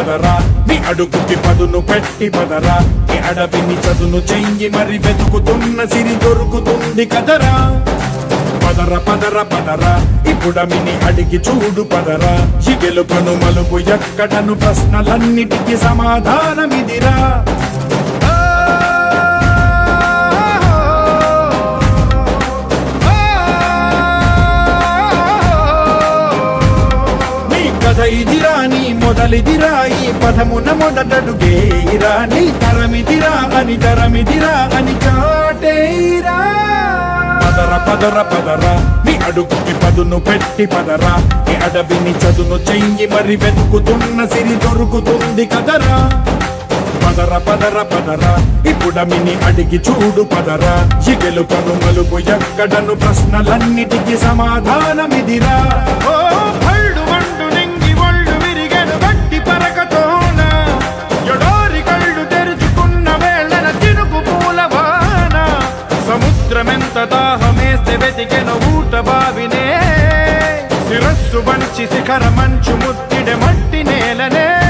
పదరా నీ అడుగుకి పదును పెట్టి పదరా ఈ అడవిని చదును చెయ్యి మరి వెతుకుతున్న సిరి దొరుకుతుంది కదరా పదర పదర పదర ఇప్పుడమిని అడిగి చూడు పదరా ఈ గెలుపను మలుపు ఎక్కడను ప్రశ్నలన్నిటికీ సమాధానమిదిరా నీ కథ ఇదిరా నీ మొదలిదిరా ఈ పదమున మొదటడుగేరా నీ తరమిదిరా అని తరమిదిరా అని చాటేరా పదర పదర పదర నీ అడుగుకి పదును పెట్టి పదరా ఈ అడవిని చదును చెయ్యి మరి వెతుకుతున్న సిరి దొరుకుతుంది కదరా పదర పదర పదర ఇప్పుడమిని అడిగి చూడు పదరా ఈ గెలుపను మలుపు ఎక్కడను ప్రశ్నలన్నిటికీ సమాధానమిదిరా ఓ భళ్ళు వండు నింగి ఒళ్ళు విరిగెను గట్టి పరకతోన ఎడోరి కళ్ళు తెరుచుకున్న వేళన తినుకు పూలవాన సముద్రమెంత దాహమేస్తే వెతికెను ఊట బావినే శిరస్సు వంచి శిఖర మంచు ముత్తిడె మట్టి నేలనే